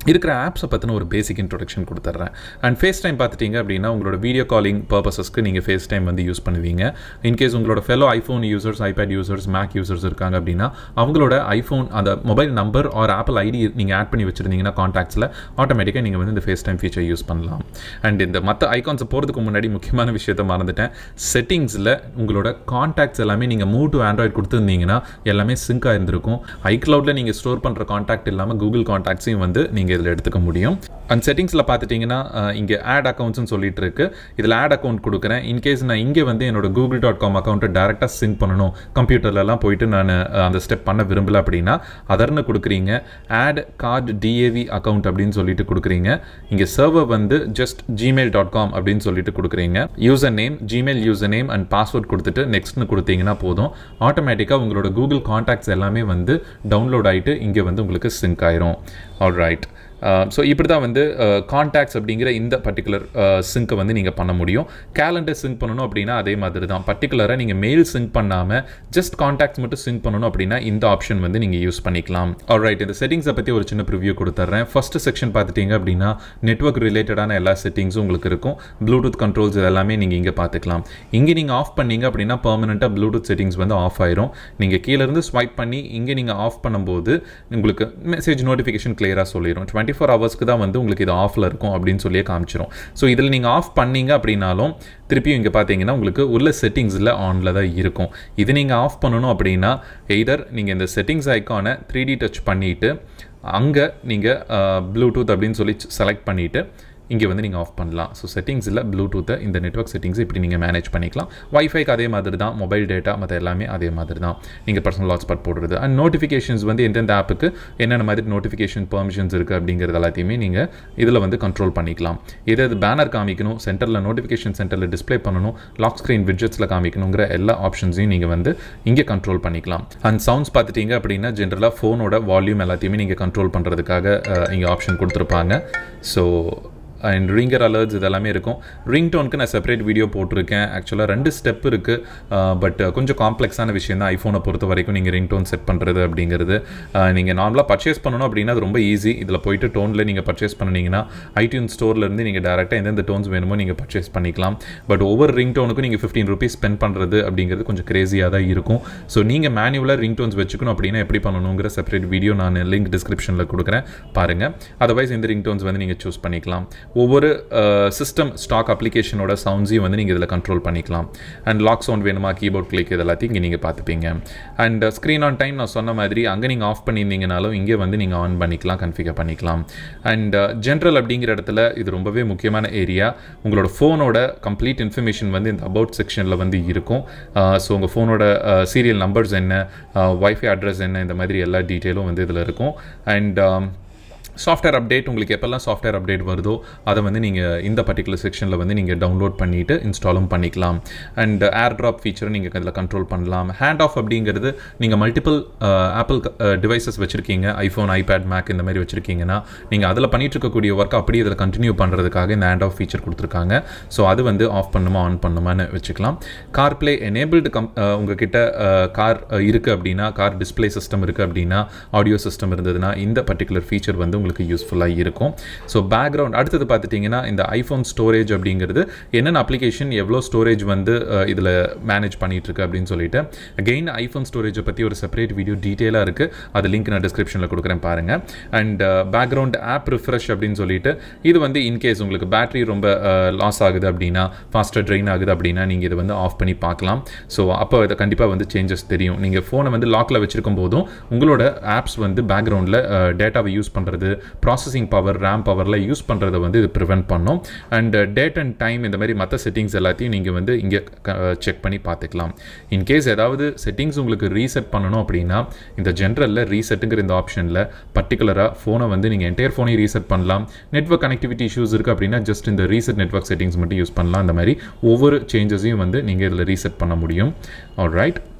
இருக்கிற ஆப்ஸை பற்றின ஒரு பேசிக் இன்ட்ரொடக்ஷன் கொடுத்துட்றேன் அண்ட் ஃபேஸ் டைம் பார்த்துட்டிங்க அப்படின்னா உங்களோட வீடியோ காலிங் பர்பஸஸ்க்கு நீங்கள் ஃபேஸ் டைம் வந்து யூஸ் பண்ணுவீங்க இன்கேஸ் உங்களோட fellow iPhone users iPad users Mac users இருக்காங்க அப்படின்னா அவங்களோட ஐஃபோன் அந்த mobile number or Apple ID நீங்கள் ஆட் பண்ணி வச்சுருந்தீங்கன்னா காண்டாக்ட்ஸில் ஆட்டோமேட்டிக்காக நீங்கள் வந்து இந்த ஃபேஸ் டைம் ஃபீச்சர் யூஸ் பண்ணலாம் அண்ட் இந்த மற்ற ஐகான்ஸை போகிறதுக்கு முன்னாடி முக்கியமான விஷயத்தை மறந்துட்டேன் செட்டிங்ஸில் உங்களோட காண்டாக்ட்ஸ் எல்லாமே நீங்கள் மூவ் டு ஆண்ட்ராய்ட் கொடுத்துருந்தீங்கன்னா எல்லாமே சிங்க் ஆயிருந்திருக்கும் ஐக்ளவுடில் நீங்கள் ஸ்டோர் பண்ணுற காண்டாக்ட் இல்லாமல் கூகுள் காண்டாக்ட்ஸையும் வந்து நீங்கள் இதில் எடுத்துக்க முடியும் அண்ட் செட்டிங்ஸில் பார்த்துட்டிங்கன்னா இங்கே ஆட் அக்கௌண்ட்ஸ்னு சொல்லிட்டு இருக்கு இதில் ஆட் அக்கௌண்ட் கொடுக்குறேன் இன்கேஸ் நான் இங்கே வந்து என்னோட கூகுள் டாட் காம் அக்கௌண்ட்டை டேரெக்டாக சிங்க் பண்ணணும் கம்ப்யூட்டர்லலாம் போயிட்டு நான் அந்த ஸ்டெப் பண்ண விரும்பல அப்படின்னா அதர்னு கொடுக்குறீங்க ஆட் கார்டு டிஏவி அக்கௌண்ட் அப்படின்னு சொல்லிட்டு கொடுக்குறீங்க இங்கே சர்வர் வந்து ஜஸ்ட் ஜிமெயில் டாட் காம் அப்படின்னு சொல்லிட்டு கொடுக்குறீங்க user name Gmail user name and password கொடுத்துட்டு நெக்ஸ்ட்னு கொடுத்தீங்கன்னா போதும் ஆட்டோமேட்டிக்காக உங்களோட கூகுள் காண்டாக்ட்ஸ் எல்லாமே வந்து டவுன்லோட் ஆகிட்டு இங்கே வந்து உங்களுக்கு சிங்க் ஆயிரும் ஆல் ரைட் ஸோ இப்படி தான் வந்து காண்டாக்ட்ஸ் அப்படிங்கிற இந்த பர்டிகுலர் சிங்க்கை வந்து நீங்கள் பண்ண முடியும் கேலண்டர் சிங்க் பண்ணணும் அப்படின்னா அதே மாதிரி தான் பர்டிகுலராக நீங்கள் மெயில் சிங்க் பண்ணாமல் ஜஸ்ட் காண்டாக்ட்ஸ் மட்டும் சிங்க் பண்ணணும் அப்படின்னா இந்த ஆப்ஷன் வந்து நீங்கள் யூஸ் பண்ணிக்கலாம் ஆல் ரைட் இந்த செட்டிங்ஸை பற்றி ஒரு சின்ன ப்ரிவியூ கொடுத்துட்றேன் ஃபர்ஸ்ட் செக்ஷன் பார்த்துட்டிங்க அப்படின்னா நெட்ஒர்க் ரிலேட்டடான எல்லா செட்டிங்ஸும் உங்களுக்கு இருக்கும் ப்ளூடூத் கண்ட்ரோல்ஸ் இதெல்லாமே நீங்கள் இங்கே பார்த்துக்கலாம் இங்கே நீங்கள் ஆஃப் பண்ணீங்க அப்படின்னா பர்மனெண்ட்டாக ப்ளூடூத் செட்டிங்ஸ் வந்து ஆஃப் ஆயிரும் நீங்கள் கீழேருந்து ஸ்வைப் பண்ணி இங்கே நீங்கள் ஆஃப் பண்ணும்போது உங்களுக்கு மெசேஜ் நோட்டிஃபிகேஷன் கிளியராக சொல்லிடும் டுவெண்ட்டி ஃபோர் ஹவர்ஸ்க்கு தான் வந்து உங்களுக்கு இது ஆஃபில் இருக்கும் அப்படின்னு சொல்லியே காமிச்சிரும் ஸோ இதில் நீங்கள் ஆஃப் பண்ணீங்க அப்படின்னாலும் திருப்பியும் இங்கே பார்த்தீங்கன்னா உங்களுக்கு உள்ள செட்டிங்ஸில் ஆனில் தான் இருக்கும் இது நீங்கள் ஆஃப் பண்ணணும் அப்படின்னா எய்தர் நீங்கள் இந்த செட்டிங்ஸ் ஐக்கானை த்ரீ டி டச் பண்ணிவிட்டு அங்கே நீங்கள் ப்ளூடூத் அப்படின்னு சொல்லி செலக்ட் பண்ணிவிட்டு இங்கே வந்து நீங்கள் ஆஃப் பண்ணலாம் ஸோ செட்டிங்ஸில் ப்ளூடூத்தை இந்த நெட்ஒர்க் செட்டிங்ஸ் இப்படி நீங்கள் மேனேஜ் பண்ணிக்கலாம் வைஃபைக்கு அதே மாதிரி தான் மொபைல் டேட்டா மற்ற எல்லாமே அதே மாதிரி தான் நீங்கள் பர்சனல் ஹாட்ஸ்பாட் போடுறது அண்ட் நோட்டிஃபிகேஷன்ஸ் வந்து எந்தெந்த ஆப்புக்கு என்னென்ன மாதிரி நோட்டிஃபிகேஷன் பெர்மிஷன்ஸ் இருக்குது அப்படிங்கிறது எல்லாத்தையுமே நீங்கள் இதில் வந்து கண்ட்ரோல் பண்ணிக்கலாம் எது அது பேனர் காமிக்கணும் சென்டரில் நோட்டிஃபிகேஷன் சென்டரில் டிஸ்பிளே பண்ணணும் லாக் ஸ்க்ரீன் விட்ஜெட்ஸில் காமிக்கணுங்கிற எல்லா ஆப்ஷன்ஸையும் நீங்கள் வந்து இங்கே கண்ட்ரோல் பண்ணிக்கலாம் அண்ட் சவுண்ட்ஸ் பார்த்துட்டீங்க அப்படின்னா ஜென்ரலாக ஃபோனோட வால்யூம் எல்லாத்தையுமே நீங்கள் கண்ட்ரோல் பண்ணுறதுக்காக இங்கே ஆப்ஷன் கொடுத்துருப்பாங்க ஸோ அண்ட் ரிங்கர் அலர்ட்ஸ் இதெல்லாமே இருக்கும் ரிங் டோனுக்கு நான் செப்பரேட் வீடியோ போட்டிருக்கேன் ஆக்சுவலாக ரெண்டு ஸ்டெப் இருக்குது பட் கொஞ்சம் காம்ப்ளெக்ஸான விஷயம் தான் ஐஃபோனை பொறுத்த வரைக்கும் நீங்கள் ரிங் டோன் செட் பண்ணுறது அப்படிங்கிறது நீங்கள் நார்மலாக பர்ச்சேஸ் பண்ணணும் அப்படின்னா அது ரொம்ப ஈஸி இதில் போயிட்டு டோனில் நீங்கள் பர்ச்சேஸ் பண்ணிங்கன்னா ஐடியூன் ஸ்டோர்லேருந்து நீங்கள் டேரெக்டாக எந்தெந்த டோன்ஸ் வேணுமோ நீங்கள் பர்ச்சேஸ் பண்ணிக்கலாம் பட் ஒவ்வொரு ரிங் டோனுக்கும் நீங்கள் ஃபிஃப்டீன் ருபீஸ் ஸ்பெண்ட் பண்ணுறது அப்படிங்கிறது கொஞ்சம் கிரேசியாக தான் இருக்கும் ஸோ நீங்கள் மேனுவலாக ரிங் டோன்ஸ் வச்சுக்கணும் அப்படின்னா எப்படி பண்ணணுங்கிற செப்பரேட் வீடியோ நான் லிங்க் டிஸ்கிரிப்ஷனில் கொடுக்குறேன் பாருங்கள் அதர்வைஸ் இந்த ரிங் டோன்ஸ் வந்து நீங்கள் சூஸ் பண்ணிக்கலாம் ஒவ்வொரு சிஸ்டம் ஸ்டாக் அப்ளிகேஷனோட சவுண்ட்ஸையும் வந்து நீங்கள் இதில் கண்ட்ரோல் பண்ணிக்கலாம் அண்ட் லாக் சவுண்ட் வேணுமா கீபோர்ட் கிளிக் இது எல்லாத்தையும் இங்கே நீங்கள் பார்த்துப்பீங்க அண்ட் ஸ்க்ரீன் ஆன் டைம் நான் சொன்ன மாதிரி அங்கே நீங்கள் ஆஃப் பண்ணியிருந்தீங்கனாலும் இங்கே வந்து நீங்கள் ஆன் பண்ணிக்கலாம் கன்ஃபிகர் பண்ணிக்கலாம் அண்ட் ஜென்ரல் அப்படிங்கிற இடத்துல இது ரொம்பவே முக்கியமான ஏரியா உங்களோட ஃபோனோட கம்ப்ளீட் இன்ஃபர்மேஷன் வந்து இந்த அபவுட் செக்ஷனில் வந்து இருக்கும் ஸோ உங்கள் ஃபோனோட சீரியல் நம்பர்ஸ் என்ன வைஃபை அட்ரஸ் என்ன இந்த மாதிரி எல்லா டீட்டெயிலும் வந்து இதில் இருக்கும் அண்ட் சாஃப்ட்வேர் அப்டேட் உங்களுக்கு எப்போல்லாம் சாஃப்ட்வேர் அப்டேட் வருதோ அதை வந்து நீங்கள் இந்த பர்டிகுலர் செக்ஷனில் வந்து நீங்கள் டவுன்லோட் பண்ணிவிட்டு இன்ஸ்டாலும் பண்ணிக்கலாம் அண்ட் ஏர் ட்ராப் ஃபீச்சரை நீங்கள் அதில் கண்ட்ரோல் பண்ணலாம் ஹேண்ட் ஆஃப் அப்படிங்கிறது நீங்கள் மல்டிபிள் ஆப்பிள் டிவைசஸ் வச்சுருக்கீங்க ஐஃபோன் ஐபேட் மேக் இந்த மாதிரி வச்சுருக்கீங்கன்னா நீங்கள் அதில் பண்ணிட்டு இருக்கக்கூடிய ஒர்க் அப்படியே இதில் கண்டினியூ பண்ணுறதுக்காக இந்த ஹேண்ட் ஆஃப் ஃபீச்சர் கொடுத்துருக்காங்க ஸோ அது வந்து ஆஃப் பண்ணுமா ஆன் பண்ணுமான்னு வச்சுக்கலாம் கார் பிளே எனேபிள்டு கம் உங்ககிட்ட கார் இருக்குது அப்படின்னா கார் டிஸ்பிளே சிஸ்டம் இருக்குது அப்படின்னா ஆடியோ சிஸ்டம் இருந்ததுன்னா இந்த பர்டிகுலர் ஃபீச்சர் வந்து உங்களுக்கு யூஸ்ஃபுல்லாக இருக்கும் ஸோ பேக்ரவுண்ட் அடுத்தது பார்த்துட்டிங்கன்னா இந்த ஐஃபோன் ஸ்டோரேஜ் அப்படிங்கிறது என்னென்ன அப்ளிகேஷன் எவ்வளோ ஸ்டோரேஜ் வந்து இதில் மேனேஜ் பண்ணிகிட்ருக்கு அப்படின்னு சொல்லிட்டு அகெயின் ஐஃபோன் ஸ்டோரேஜை பற்றி ஒரு செப்பரேட் வீடியோ டீட்டெயிலாக இருக்குது அது லிங்க் நான் டிஸ்கிரிப்ஷனில் கொடுக்குறேன் பாருங்கள் அண்ட் பேக்ரவுண்ட் ஆப் ரிஃப்ரெஷ் அப்படின்னு சொல்லிட்டு இது வந்து இன்கேஸ் உங்களுக்கு பேட்டரி ரொம்ப லாஸ் ஆகுது அப்படின்னா ஃபாஸ்ட்டாக ட்ரெயின் ஆகுது அப்படின்னா நீங்கள் இதை வந்து ஆஃப் பண்ணி பார்க்கலாம் ஸோ அப்போ இதை கண்டிப்பாக வந்து சேஞ்சஸ் தெரியும் நீங்கள் ஃபோனை வந்து லாக்கில் வச்சுருக்கும் போதும் உங்களோட ஆப்ஸ் வந்து பேக்ரவுண்டில் டேட்டாவை யூஸ் பண்ணுறது ப்ராசஸிங் பவர் ரேம் பவரில் யூஸ் பண்ணுறதை வந்து இது ப்ரிவெண்ட் பண்ணும் அண்ட் டேட் அண்ட் டைம் இந்த மாதிரி மற்ற செட்டிங்ஸ் எல்லாத்தையும் நீங்கள் வந்து இங்கே செக் பண்ணி பார்த்துக்கலாம் இன்கேஸ் ஏதாவது செட்டிங்ஸ் உங்களுக்கு ரீசெட் பண்ணணும் அப்படின்னா இந்த ஜென்ரலில் ரீசெட்டுங்கிற இந்த ஆப்ஷனில் பர்டிகுலராக ஃபோனை வந்து நீங்கள் என்டையர் ஃபோனையும் ரீசெட் பண்ணலாம் நெட்ஒர்க் கனெக்டிவிட்டி இஷ்யூஸ் இருக்குது அப்படின்னா ஜஸ்ட் இந்த ரீசெட் நெட்ஒர்க் செட்டிங்ஸ் மட்டும் யூஸ் பண்ணலாம் அந்த மாதிரி ஒவ்வொரு சேஞ்சஸையும் வந்து நீங்கள் இதில் ரீசெட் பண்ண முடியும் ஆல் ரைட்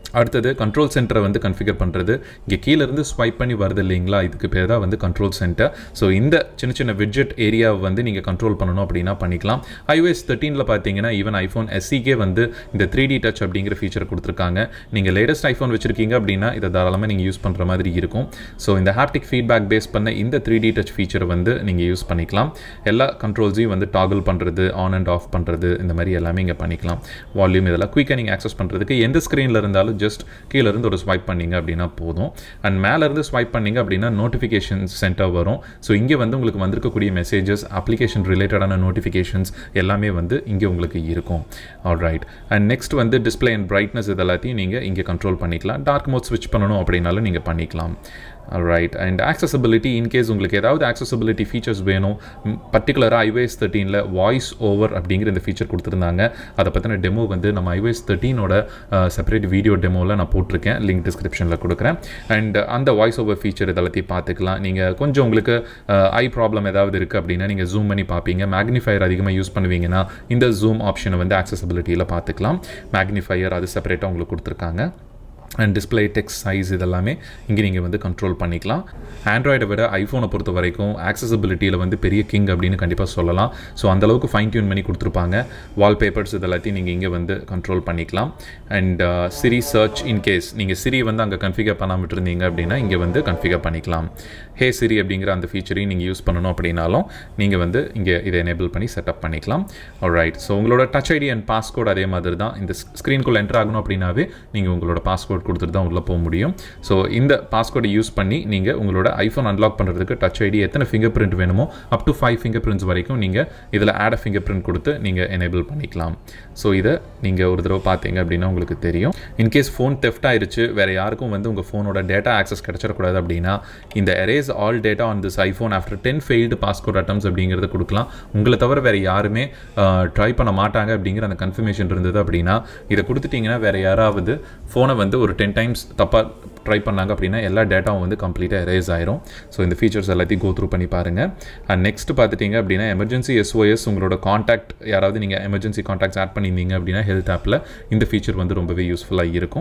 அடுத்தது கண்ட்ரோல் சென்டரை வந்து கன்ஃபிகர் பண்ணுறது இங்கே கீழே இருந்து ஸ்வைப் பண்ணி வருது இல்லைங்களா இதுக்கு பேர் தான் வந்து கண்ட்ரோல் சென்டர் ஸோ இந்த சின்ன சின்ன விட்ஜெட் ஏரியாவை வந்து நீங்கள் கண்ட்ரோல் பண்ணணும் அப்படின்னா பண்ணிக்கலாம் iOS தேர்ட்டீனில் பார்த்தீங்கன்னா ஈவன் ஐஃபோன் எஸ்சிக்கே வந்து இந்த த்ரீ டி டச் அப்படிங்கிற ஃபீச்சர் கொடுத்துருக்காங்க நீங்கள் லேட்டஸ்ட் ஐஃபோன் வச்சுருக்கீங்க அப்படின்னா இதை தாராளமாக நீங்கள் யூஸ் பண்ணுற மாதிரி இருக்கும் ஸோ இந்த ஹாப்டிக் ஃபீட்பேக் பேஸ் பண்ண இந்த த்ரீ டி டச் ஃபீச்சரை வந்து நீங்கள் யூஸ் பண்ணிக்கலாம் எல்லா கண்ட்ரோல்ஸையும் வந்து டாகிள் பண்ணுறது ஆன் அண்ட் ஆஃப் பண்ணுறது இந்த மாதிரி எல்லாமே இங்கே பண்ணிக்கலாம் வால்யூம் இதெல்லாம் குயிக்காக நீங்கள் ஆக்சஸ் பண்ணுறதுக்கு எந்த ஸ்க்ரீனில் இருந்தாலும் ஜஸ்ட் கீழே இருந்து ஒரு ஸ்வைப் பண்ணீங்க அப்படின்னா போதும் அண்ட் மேலே இருந்து ஸ்வைப் பண்ணீங்க அப்படின்னா நோட்டிஃபிகேஷன் சென்டர் வரும் ஸோ இங்கே வந்து உங்களுக்கு வந்திருக்கக்கூடிய மெசேஜஸ் அப்ளிகேஷன் ரிலேட்டடான நோட்டிஃபிகேஷன்ஸ் எல்லாமே வந்து இங்கே உங்களுக்கு இருக்கும் ஆல் ரைட் அண்ட் நெக்ஸ்ட் வந்து டிஸ்பிளே அண்ட் பிரைட்னஸ் இது எல்லாத்தையும் நீங்கள் இங்கே கண்ட்ரோல் பண்ணிக்கலாம் டார்க் மோட் ஸ்விட்ச் பண்ணணும் அப்படின்னாலும் நீங்கள் பண்ணிக்கலாம் ரைட் அண்ட் ஆக்சசபிலிட்டி இன்கேஸ் உங்களுக்கு ஏதாவது ஆக்சசபிலிட்டி ஃபீச்சர்ஸ் வேணும் பர்டிகுலராக ஐவேஸ் தேர்ட்டீனில் வாய்ஸ் ஓவர் அப்படிங்கிற இந்த ஃபீச்சர் கொடுத்துருந்தாங்க அதை பற்றின டெமோ வந்து நம்ம ஐவேஸ் தேர்ட்டீனோட செப்பரேட் வீடியோ டெமோவில் நான் போட்டிருக்கேன் லிங்க் டிஸ்கிரிப்ஷனில் கொடுக்குறேன் அண்ட் அந்த வாய்ஸ் ஓவர் ஃபீச்சர் இதெல்லாத்தையும் பார்த்துக்கலாம் நீங்கள் கொஞ்சம் உங்களுக்கு ஐ ப்ராப்ளம் ஏதாவது இருக்குது அப்படின்னா நீங்கள் ஜூம் பண்ணி பார்ப்பீங்க மேக்னிஃபயர் அதிகமாக யூஸ் பண்ணுவீங்கன்னா இந்த ஜூம் ஆப்ஷனை வந்து ஆக்சசபிலிட்டியில் பார்த்துக்கலாம் மேக்னிஃபயர் அது செப்பரேட்டாக உங்களுக்கு கொடுத்துருக்காங்க அண்ட் டிஸ்பிளே டெக்ஸ்ட் சைஸ் இதெல்லாமே இங்கே நீங்கள் வந்து கண்ட்ரோல் பண்ணிக்கலாம் ஆண்ட்ராய்டை விட ஐஃபோனை பொறுத்த வரைக்கும் ஆக்சசபிலிட்டியில் வந்து பெரிய கிங் அப்படின்னு கண்டிப்பாக சொல்லலாம் ஸோ அந்தளவுக்கு ஃபைன் டியூன் பண்ணி கொடுத்துருப்பாங்க வால்பேப்பர்ஸ் இதெல்லாத்தையும் நீங்கள் இங்கே வந்து கண்ட்ரோல் பண்ணிக்கலாம் அண்ட் சிரி சர்ச் இன்கேஸ் நீங்கள் சிரி வந்து அங்கே கன்ஃபிகர் பண்ணாமல் இருந்தீங்க அப்படின்னா இங்கே வந்து கன்ஃபிகர் பண்ணிக்கலாம் ஹே சிரி அப்படிங்கிற அந்த ஃபீச்சரையும் நீங்கள் யூஸ் பண்ணணும் அப்படின்னாலும் நீங்கள் வந்து இங்கே இதை எனேபிள் பண்ணி செட்டப் பண்ணிக்கலாம் ரைட் ஸோ உங்களோட டச் ஐடி அண்ட் பாஸ்கோட் அதே மாதிரி தான் இந்த ஸ்க்ரீனுக்குள்ளே என்டர் ஆகணும் அப்படின்னாவே நீங்கள் உங்களோட பாஸ்கோட் கொடுத்துட்டு தான் உள்ளே போக முடியும் ஸோ இந்த பாஸ்கோடை யூஸ் பண்ணி நீங்கள் உங்களோட ஐஃபோன் அன்லாக் பண்ணுறதுக்கு டச் ஐடி எத்தனை ஃபிங்கர் பிரிண்ட் வேணுமோ up to five fingerprints வரைக்கும் நீங்கள் இதில் ஆட் அ ஃபிங்கர் பிரிண்ட் கொடுத்து நீங்கள் எனேபிள் பண்ணிக்கலாம் ஸோ இதை நீங்கள் ஒரு தடவை பார்த்தீங்க அப்படின்னா உங்களுக்கு தெரியும் இன்கேஸ் ஃபோன் தெஃப்ட் ஆயிருச்சு வேறு யாருக்கும் வந்து உங்கள் ஃபோனோட டேட்டா ஆக்சஸ் கிடச்சிடக்கூடாது அப்படின்னா இந்த erase all data on this iPhone after ten failed passcode attempts அப்படிங்கிறத கொடுக்கலாம் உங்களை தவிர வேறு யாருமே ட்ரை பண்ண மாட்டாங்க அப்படிங்கிற அந்த கன்ஃபர்மேஷன் இருந்தது அப்படின்னா இதை கொடுத்துட்டிங்கன்னா வேறு யாராவது ஃபோனை வந்து ஒரு டென் டைம்ஸ் தப்பாக ட்ரை பண்ணாங்க அப்படின்னா எல்லா டேட்டாவும் வந்து கம்ப்ளீட்டாக எரேஸ் ஆயிரும் ஸோ இந்த ஃபீச்சர்ஸ் எல்லாத்தையும் கோ த்ரூ பண்ணி பாருங்கள் அண்ட் நெக்ஸ்ட் பார்த்துட்டிங்க அப்படின்னா எமர்ஜென்சி எஸ்ஓஎஸ் உங்களோட காண்டாக்ட் யாராவது நீங்கள் எமர்ஜென்சி காண்டாக்ட்ஸ் ஆட் பண்ணியிருந்தீங்க அப்படின்னா ஹெல்த் ஆப்பில் இந்த ஃபீச்சர் வந்து ரொம்பவே யூஸ்ஃபுல்லாக இருக்கும்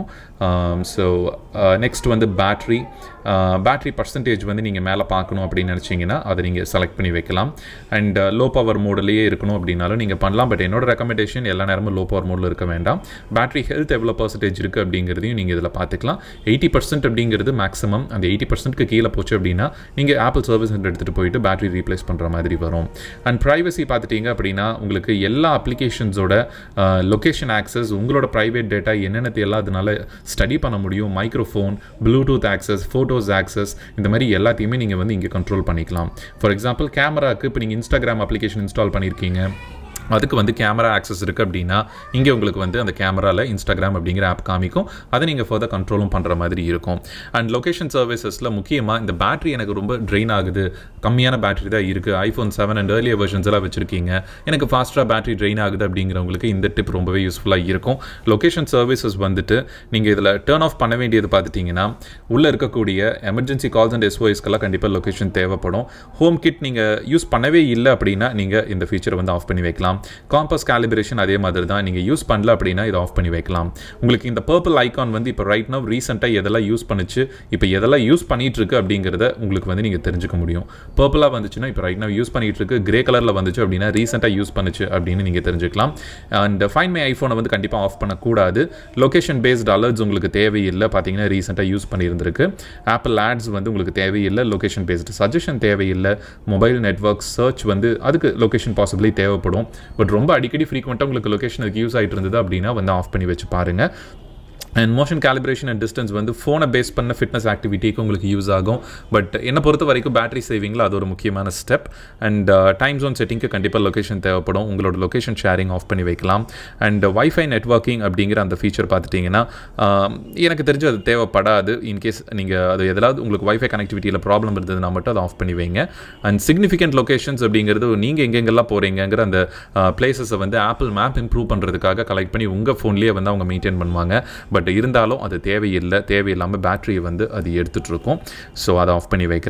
ஸோ நெக்ஸ்ட் வந்து பேட்ரி பேட்ரி பர்சன்டேஜ் வந்து நீங்கள் மேலே பார்க்கணும் அப்படின்னு நினச்சிங்கன்னா அதை நீங்கள் செலக்ட் பண்ணி வைக்கலாம் அண்ட் லோ பவர் மோட்லேயே இருக்கணும் அப்படின்னாலும் நீங்கள் பண்ணலாம் பட் என்னோட ரெக்கமெண்டேஷன் எல்லா நேரமும் லோ பவர் மோடில் இருக்க வேண்டாம் பேட்டரி ஹெல்த் எவ்வளோ பர்சன்டேஜ் இருக்குது அப்படிங்கிறதையும் நீங்கள் இதில் பார்த்துக்கலாம் எயிட்டி பர்சன்ட் அப்படிங்கிறது மேக்ஸிமம் அந்த எயிட்டி பர்சன்ட்க்கு கீழே போச்சு அப்படின்னா நீங்கள் ஆப்பிள் சர்வீஸ் சென்டர் எடுத்துகிட்டு போயிட்டு பேட்டரி ரீப்ளேஸ் பண்ணுற மாதிரி வரும் அண்ட் ப்ரைவசி பார்த்துட்டிங்க அப்படின்னா உங்களுக்கு எல்லா அப்ளிகேஷன்ஸோட லொக்கேஷன் ஆக்சஸ் உங்களோட ப்ரைவேட் டேட்டா என்னென்னத்தை எல்லாம் அதனால ஸ்டடி பண்ண முடியும் microphone Bluetooth access photos access இந்த மாதிரி எல்லாத்தையுமே நீங்கள் வந்து இங்கே கண்ட்ரோல் பண்ணிக்கலாம் ஃபார் எக்ஸாம்பிள் கேமராக்கு இப்போ நீங்கள் இன்ஸ்டாகிராம் அப்ளிகேஷன் இன்ஸ்டால் பண்ணியிருக்கீங்க அதுக்கு வந்து கேமரா ஆக்சஸ் இருக்குது அப்படின்னா இங்கே உங்களுக்கு வந்து அந்த கேமராவில் இன்ஸ்டாகிராம் அப்படிங்கிற ஆப் காமிக்கும் அதை நீங்கள் ஃபர்தர் கண்ட்ரோலும் பண்ணுற மாதிரி இருக்கும் அண்ட் லொக்கேஷன் சர்வீசஸில் முக்கியமாக இந்த பேட்டரி எனக்கு ரொம்ப ட்ரெயின் ஆகுது கம்மியான பேட்டரி தான் இருக்குது iPhone seven and earlier versions எல்லாம் வச்சுருக்கீங்க எனக்கு ஃபாஸ்ட்டாக பேட்டரி ட்ரெயின் ஆகுது அப்படிங்கிறவங்களுக்கு இந்த டிப் ரொம்பவே யூஸ்ஃபுல்லாக இருக்கும் லொக்கேஷன் சர்வீசஸ் வந்துட்டு நீங்கள் இதில் டேர்ன் ஆஃப் பண்ண வேண்டியது பார்த்துட்டிங்கன்னா உள்ளே இருக்கக்கூடிய எமர்ஜென்சி கால்ஸ் அண்ட் எஸ்ஓஎஸ்க்கெல்லாம் கண்டிப்பாக லொக்கேஷன் தேவைப்படும் ஹோம் கிட் நீங்கள் யூஸ் பண்ணவே இல்லை அப்படின்னா நீங்கள் இந்த ஃபீச்சரை வந்து ஆஃப் பண்ணி வைக்கலாம் காம்பஸ் கேலிபிரேஷன் அதே மாதிரி தான் நீங்கள் யூஸ் பண்ணல அப்படின்னா இதை ஆஃப் பண்ணி வைக்கலாம் உங்களுக்கு இந்த பர்பிள் ஐகான் வந்து இப்போ ரைட் நவ் ரீசெண்டாக எதெல்லாம் யூஸ் பண்ணுச்சு இப்போ எதெல்லாம் யூஸ் பண்ணிட்டு இருக்கு அப்படிங்கிறத உங்களுக்கு வந்து நீங்கள் தெரிஞ்சுக்க முடியும் பர்பிளாக வந்துச்சுன்னா இப்போ ரைட் நவ் யூஸ் பண்ணிட்டு இருக்கு கிரே கலரில் வந்துச்சு அப்படின்னா ரீசெண்டாக யூஸ் பண்ணுச்சு அப்படின்னு நீங்கள் தெரிஞ்சுக்கலாம் அண்ட் ஃபைன் மை ஐஃபோனை வந்து கண்டிப்பாக ஆஃப் பண்ணக்கூடாது லொக்கேஷன் பேஸ்ட் அலர்ட்ஸ் உங்களுக்கு தேவையில்லை பார்த்தீங்கன்னா ரீசெண்டாக யூஸ் பண்ணியிருந்திருக்கு ஆப்பிள் ஆட்ஸ் வந்து உங்களுக்கு தேவையில்லை லொக்கேஷன் பேஸ்டு சஜஷன் தேவையில்லை மொபைல் நெட்ஒர்க் சர்ச் வந்து அதுக்கு லொக்கேஷன் பாசிபிளி தேவைப்படும் பட் ரொம்ப அடிக்கடி ஃப்ரீக்வெண்ட்டாக உங்களுக்கு லொக்கேஷன் அதுக்கு யூஸ் ஆகிட்டு இருந்தது அப்படின்னா வந்து ஆஃப் பண்ணி வச்சு பாருங்கள் and motion calibration and distance வந்து ஃபோனை பேஸ் பண்ண ஃபிட்னஸ் ஆக்டிவிட்டிக்கு உங்களுக்கு யூஸ் ஆகும் பட் என்னை பொறுத்த வரைக்கும் பேட்டரி சேவிங்கில் அது ஒரு முக்கியமான ஸ்டெப் அண்ட் டைம் ஜோன் செட்டிங்க்கு கண்டிப்பாக லொக்கேஷன் தேவைப்படும் உங்களோட லொக்கேஷன் ஷேரிங் ஆஃப் பண்ணி வைக்கலாம் அண்ட் வைஃபை நெட்ஒர்க்கிங் அப்படிங்கிற அந்த ஃபீச்சர் பார்த்துட்டிங்கன்னா எனக்கு தெரிஞ்சு அது தேவைப்படாது இன்கேஸ் நீங்கள் அது எதாவது உங்களுக்கு வைஃபை கனெக்டிவிட்டியில் ப்ராப்ளம் இருந்ததுன்னா மட்டும் அதை ஆஃப் பண்ணி வைங்க அண்ட் சிக்னிஃபிகண்ட் லொக்கேஷன்ஸ் அப்படிங்கிறது நீங்கள் எங்கெங்கெல்லாம் போகிறீங்கிற அந்த பிளேசஸை வந்து ஆப்பிள் மேப் இம்ப்ரூவ் பண்ணுறதுக்காக கலெக்ட் பண்ணி உங்கள் ஃபோன்லேயே வந்து அவங்க மெயின்டைன் பண்ணுவாங்க பட் இருந்தாலும் அது தேவையில்லை தேவையில்லாமல் பேட்டரியை வந்து அது எடுத்துகிட்டு இருக்கும் ஸோ அதை ஆஃப் பண்ணி வைக்கிறேன்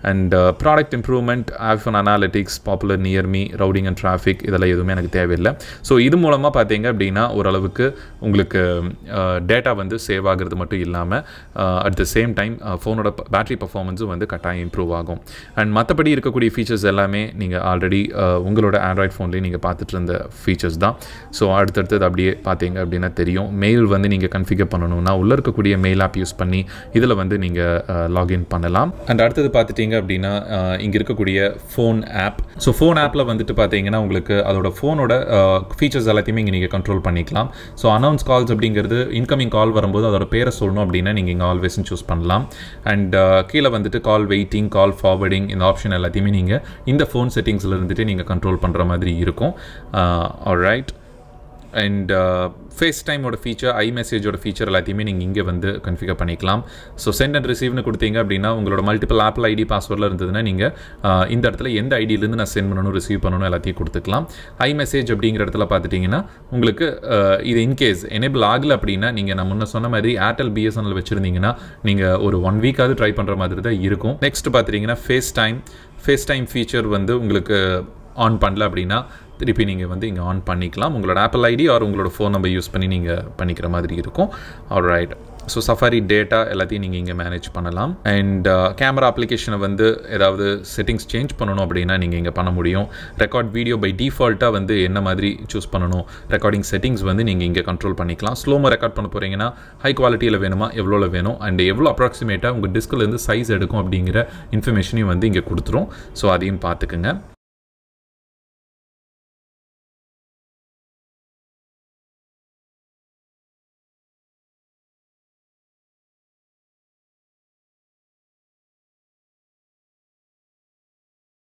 and product improvement iPhone analytics popular near me routing and traffic இதெல்லாம் எதுவுமே எனக்கு தேவையில்லை ஸோ இது மூலமாக பார்த்தீங்க அப்படின்னா ஓரளவுக்கு உங்களுக்கு டேட்டா வந்து சேவ் ஆகிறது மட்டும் இல்லாமல் அட் த சேம் டைம் ஃபோனோட பேட்டரி பர்ஃபார்மன்ஸும் வந்து கட்டாயம் இம்ப்ரூவ் ஆகும் அண்ட் மற்றபடி இருக்கக்கூடிய ஃபீச்சர்ஸ் எல்லாமே நீங்கள் ஆல்ரெடி உங்களோட ஆண்ட்ராய்ட் ஃபோன்லேயே நீங்கள் பார்த்துட்டு இருந்த ஃபீச்சர்ஸ் தான் ஸோ அடுத்தடுத்தது அப்படியே பார்த்தீங்க அப்படின்னா தெரியும் மெயில் வந்து நீங்கள் கன்ஃபிகர் பண்ணணும்னா உள்ளே இருக்கக்கூடிய மெயில் ஆப் யூஸ் பண்ணி இதில் வந்து நீங்கள் லாகின் பண்ணலாம் அண்ட் அடுத்தது பார்த்துட்டிங்க அப்படின்னா இங்கே இருக்கக்கூடிய ஃபோன் ஆப் ஸோ ஃபோன் ஆப்பில் வந்துட்டு பார்த்தீங்கன்னா உங்களுக்கு அதோட ஃபோனோட ஃபீச்சர்ஸ் எல்லாத்தையுமே இங்கே நீங்கள் கண்ட்ரோல் பண்ணிக்கலாம் ஸோ அனௌன்ஸ் கால்ஸ் அப்படிங்கிறது இன்கமிங் கால் வரும்போது அதோட பேரை சொல்லணும் அப்படின்னா நீங்கள் இங்கே ஆல்வேஸும் சூஸ் பண்ணலாம் அண்ட் கீழே வந்துட்டு கால் வெயிட்டிங் கால் ஃபார்வர்டிங் இந்த ஆப்ஷன் எல்லாத்தையுமே நீங்கள் இந்த ஃபோன் செட்டிங்ஸில் இருந்துட்டு நீங்கள் கண்ட்ரோல் பண்ணுற மாதிரி இருக்கும் ரைட் அண்ட் ஃபேஸ் டைமோட ஃபீச்சர் ஐ மெசேஜோட ஃபீச்சர் எல்லாத்தையுமே நீங்கள் இங்கே வந்து கன்ஃபிகர் பண்ணிக்கலாம் ஸோ சென்ட் அண்ட் ரிசீவ்னு கொடுத்தீங்க அப்படின்னா உங்களோட மல்டிபிள் ஆப்பிள் ஐடி பாஸ்வேர்டில் இருந்ததுன்னா நீங்கள் இந்த இடத்துல எந்த ஐடியிலேருந்து நான் சென்ட் பண்ணணும் ரிசீவ் பண்ணணும் எல்லாத்தையும் கொடுத்துக்கலாம் ஐ மெசேஜ் அப்படிங்கிற இடத்துல பார்த்துட்டிங்கன்னா உங்களுக்கு இது இன்கேஸ் எனேபிள் ஆகலை அப்படின்னா நீங்கள் நான் முன்ன சொன்ன மாதிரி ஏர்டெல் பிஎஸ்என்எல் வச்சுருந்தீங்கன்னா நீங்கள் ஒரு ஒன் வீக்காவது ட்ரை பண்ணுற மாதிரி தான் இருக்கும் நெக்ஸ்ட் பார்த்துட்டிங்கன்னா FaceTime FaceTime feature வந்து உங்களுக்கு ஆன் பண்ணல அப்படின்னா திருப்பி நீங்கள் வந்து இங்கே ஆன் பண்ணிக்கலாம் உங்களோட ஆப்பிள் ஐடி ஆர் உங்களோட ஃபோன் நம்பர் யூஸ் பண்ணி நீங்கள் பண்ணிக்கிற மாதிரி இருக்கும் all right so Safari data எல்லாத்தையும் நீங்கள் இங்கே மேனேஜ் பண்ணலாம் அண்ட் கேமரா அப்ளிகேஷனை வந்து ஏதாவது செட்டிங்ஸ் சேஞ்ச் பண்ணணும் அப்படின்னா நீங்கள் இங்கே பண்ண முடியும் ரெக்கார்ட் வீடியோ பை டிஃபால்ட்டாக வந்து என்ன மாதிரி சூஸ் பண்ணணும் ரெக்கார்டிங் செட்டிங்ஸ் வந்து நீங்கள் இங்கே கண்ட்ரோல் பண்ணிக்கலாம் ஸ்லோமோ ரெக்கார்ட் பண்ண போகிறீங்கன்னா ஹை குவாலிட்டியில் வேணுமா எவ்வளோ வேணும் அண்ட் எவ்வளோ அப்ராக்சிமேட்டாக உங்கள் டிஸ்கிலேருந்து சைஸ் எடுக்கும் அப்படிங்கிற இன்ஃபர்மேஷனையும் வந்து இங்கே கொடுத்துரும் ஸோ அதையும் பார்த்துக்குங்க